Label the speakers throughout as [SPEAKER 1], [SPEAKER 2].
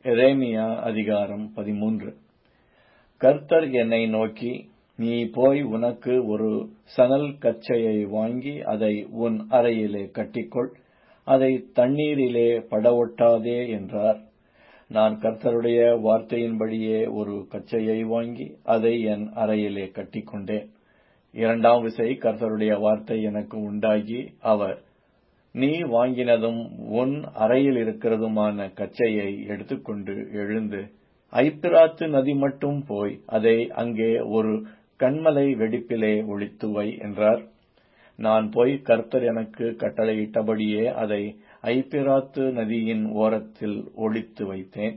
[SPEAKER 1] எரேமியா அதிகாரம் பதிமூன்று கர்த்தர் என்னை நோக்கி நீ போய் உனக்கு ஒரு சணல் கச்சையை வாங்கி அதை உன் அறையிலே கட்டிக்கொள் அதை தண்ணீரிலே படவொட்டாதே என்றார் நான் கர்த்தருடைய வார்த்தையின்படியே ஒரு கச்சையை வாங்கி அதை என் அறையிலே கட்டிக்கொண்டேன் இரண்டாம் விசை கர்த்தருடைய வார்த்தை எனக்கு உண்டாகி அவர் நீ வாங்கினதும் உன் அறையில் இருக்கிறதுமான கச்சையை எடுத்துக்கொண்டு எழுந்து ஐப்பிராத்து நதி மட்டும் போய் அதை அங்கே ஒரு கண்மலை வெடிப்பிலே ஒளித்து வை என்றார் நான் போய் கர்த்தர் எனக்கு கட்டளையிட்டபடியே அதை ஐப்பிராத்து நதியின் ஓரத்தில் ஒளித்து வைத்தேன்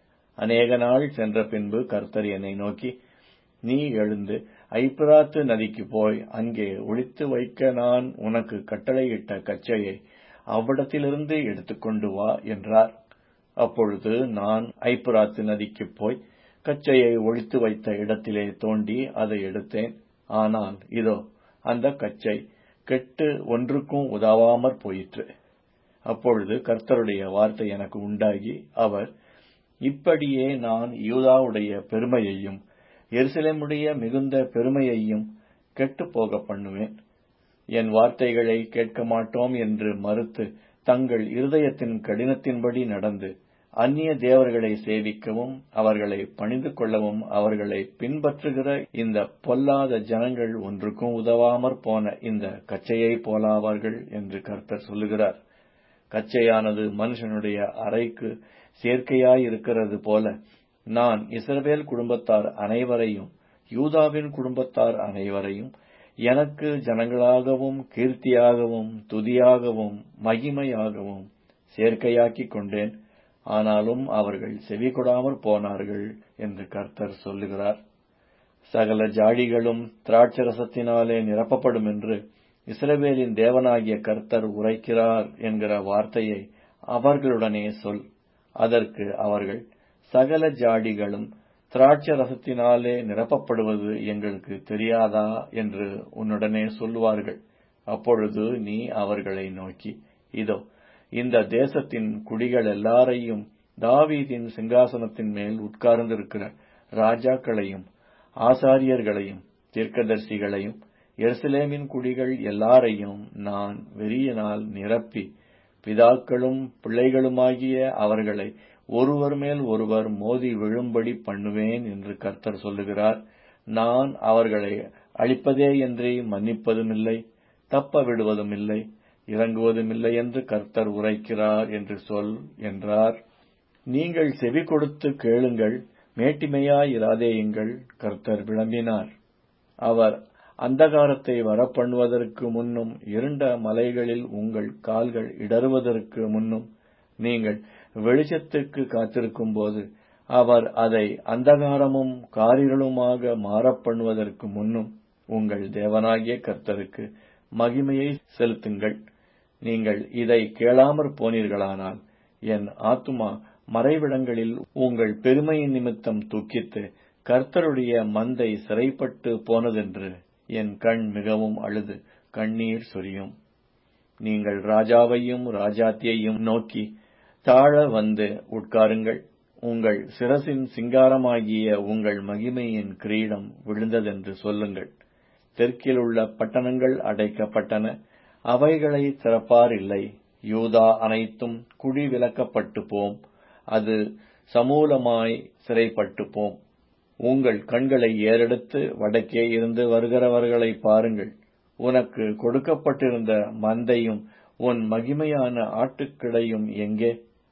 [SPEAKER 1] அநேக நாள் சென்ற பின்பு கர்த்தர் என்னை நோக்கி நீ எழுந்து ஐப்பிராத்து நதிக்கு போய் அங்கே ஒளித்து வைக்க நான் உனக்கு கட்டளையிட்ட கச்சையை அவ்விடத்திலிருந்து எடுத்துக்கொண்டு வா என்றார் அப்பொழுது நான் ஐப்பிராத்து நதிக்கு போய் கச்சையை ஒளித்து வைத்த இடத்திலே தோண்டி அதை எடுத்தேன் ஆனால் இதோ அந்த கச்சை கெட்டு ஒன்றுக்கும் உதவாமற் போயிற்று அப்பொழுது கர்த்தருடைய வார்த்தை எனக்கு உண்டாகி அவர் இப்படியே நான் யூதாவுடைய பெருமையையும் எருசலேமுடைய மிகுந்த பெருமையையும் கெட்டுப் போக பண்ணுவேன் என் வார்த்தைகளை கேட்க மாட்டோம் என்று மறுத்து தங்கள் இருதயத்தின் கடினத்தின்படி நடந்து அந்நிய தேவர்களை சேவிக்கவும் அவர்களை பணிந்து கொள்ளவும் அவர்களை பின்பற்றுகிற இந்த பொல்லாத ஜனங்கள் ஒன்றுக்கும் உதவாமற் போன இந்த கச்சையை போலாவார்கள் என்று கர்த்தர் சொல்லுகிறார் கச்சையானது மனுஷனுடைய அறைக்கு சேர்க்கையாயிருக்கிறது போல நான் இஸ்ரவேல் குடும்பத்தார் அனைவரையும் யூதாவின் குடும்பத்தார் அனைவரையும் எனக்கு ஜனங்களாகவும் கீர்த்தியாகவும் துதியாகவும் மகிமையாகவும் சேர்க்கையாக்கிக் கொண்டேன் ஆனாலும் அவர்கள் செவி கொடாமற் போனார்கள் என்று கர்த்தர் சொல்லுகிறார் சகல ஜாடிகளும் திராட்சரசத்தினாலே நிரப்பப்படும் என்று இஸ்ரவேலின் தேவனாகிய கர்த்தர் உரைக்கிறார் என்கிற வார்த்தையை அவர்களுடனே சொல் அதற்கு அவர்கள் சகல ஜாடிகளும் திராட்சை ரசத்தினாலே நிரப்பப்படுவது எங்களுக்கு தெரியாதா என்று உன்னுடனே சொல்லுவார்கள் அப்பொழுது நீ அவர்களை நோக்கி இதோ இந்த தேசத்தின் குடிகள் எல்லாரையும் தாவீதின் சிங்காசனத்தின் மேல் உட்கார்ந்திருக்கிற ராஜாக்களையும் ஆசாரியர்களையும் தீர்க்கதர்சிகளையும் எருசலேமின் குடிகள் எல்லாரையும் நான் வெறியினால் நிரப்பி பிதாக்களும் பிள்ளைகளுமாகிய அவர்களை ஒருவர் மேல் ஒருவர் மோதி விழும்படி பண்ணுவேன் என்று கர்த்தர் சொல்லுகிறார் நான் அவர்களை அழிப்பதேயன்றி மன்னிப்பதுமில்லை தப்ப விடுவதுமில்லை இறங்குவதுமில்லை என்று கர்த்தர் உரைக்கிறார் என்று சொல் என்றார் நீங்கள் செவி கொடுத்து கேளுங்கள் மேட்டிமையாயிராதேயுங்கள் கர்த்தர் விளம்பினார் அவர் அந்தகாரத்தை வரப்பண்ணுவதற்கு முன்னும் இருண்ட மலைகளில் உங்கள் கால்கள் இடறுவதற்கு முன்னும் நீங்கள் வெளிச்சத்துக்கு காத்திருக்கும் போது அவர் அதை அந்தகாரமும் காரிருளுமாக மாறப்பண்ணுவதற்கு முன்னும் உங்கள் தேவனாகிய கர்த்தருக்கு மகிமையை செலுத்துங்கள் நீங்கள் இதை கேளாமற் போனீர்களானால் என் ஆத்துமா மறைவிடங்களில் உங்கள் பெருமையின் நிமித்தம் துக்கித்து கர்த்தருடைய மந்தை சிறைப்பட்டு போனதென்று என் கண் மிகவும் அழுது கண்ணீர் சொரியும் நீங்கள் ராஜாவையும் ராஜாத்தியையும் நோக்கி தாழ வந்து உட்காருங்கள் உங்கள் சிரசின் சிங்காரமாகிய உங்கள் மகிமையின் கிரீடம் விழுந்ததென்று சொல்லுங்கள் தெற்கில் உள்ள பட்டணங்கள் அடைக்கப்பட்டன அவைகளை திறப்பார் இல்லை யூதா அனைத்தும் குழி விலக்கப்பட்டு போம் அது சமூலமாய் சிறைப்பட்டு போம் உங்கள் கண்களை ஏறெடுத்து வடக்கே இருந்து வருகிறவர்களை பாருங்கள் உனக்கு கொடுக்கப்பட்டிருந்த மந்தையும் உன் மகிமையான ஆட்டுக்கிடையும் எங்கே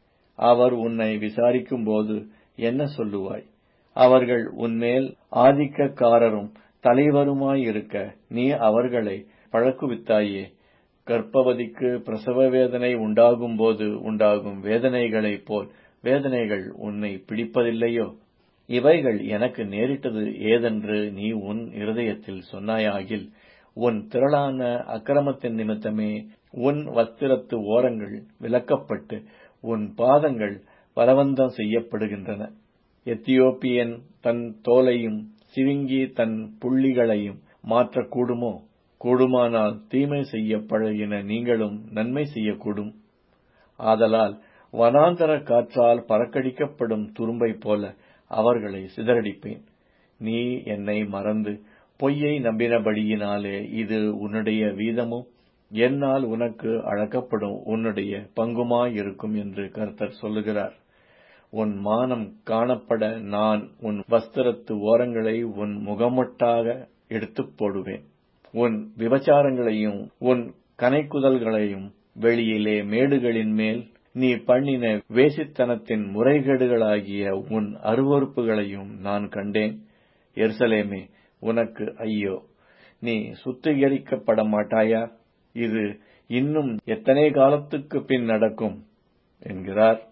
[SPEAKER 1] அவர் உன்னை விசாரிக்கும்போது என்ன சொல்லுவாய் அவர்கள் உன்மேல் ஆதிக்கக்காரரும் தலைவருமாயிருக்க நீ அவர்களை பழக்குவித்தாயே கர்ப்பவதிக்கு பிரசவ வேதனை உண்டாகும்போது உண்டாகும் வேதனைகளைப் போல் வேதனைகள் உன்னை பிடிப்பதில்லையோ இவைகள் எனக்கு நேரிட்டது ஏதென்று நீ உன் இருதயத்தில் சொன்னாயாகில் உன் திரளான அக்கிரமத்தின் நிமித்தமே உன் வஸ்திரத்து ஓரங்கள் விலக்கப்பட்டு உன் பாதங்கள் பலவந்தம் செய்யப்படுகின்றன எத்தியோப்பியன் தன் தோலையும் சிவிங்கி தன் புள்ளிகளையும் மாற்றக்கூடுமோ கூடுமானால் தீமை செய்ய பழகின நீங்களும் நன்மை செய்யக்கூடும் ஆதலால் வனாந்தர காற்றால் பறக்கடிக்கப்படும் துரும்பைப் போல அவர்களை சிதறடிப்பேன் நீ என்னை மறந்து பொய்யை நம்பினபடியினாலே இது உன்னுடைய வீதமும் என்னால் உனக்கு அளக்கப்படும் உன்னுடைய பங்குமாயிருக்கும் என்று கர்த்தர் சொல்லுகிறார் உன் மானம் காணப்பட நான் உன் வஸ்திரத்து ஓரங்களை உன் முகமொட்டாக எடுத்துப் போடுவேன் உன் விபச்சாரங்களையும் உன் கனைக்குதல்களையும் வெளியிலே மேடுகளின் மேல் நீ பண்ணின வேசித்தனத்தின் முறைகேடுகளாகிய உன் அருவறுப்புகளையும் நான் கண்டேன் எருசலேமே உனக்கு ஐயோ நீ சுத்திகரிக்கப்பட மாட்டாயா இது இன்னும் எத்தனை காலத்துக்கு பின் நடக்கும் என்கிறார்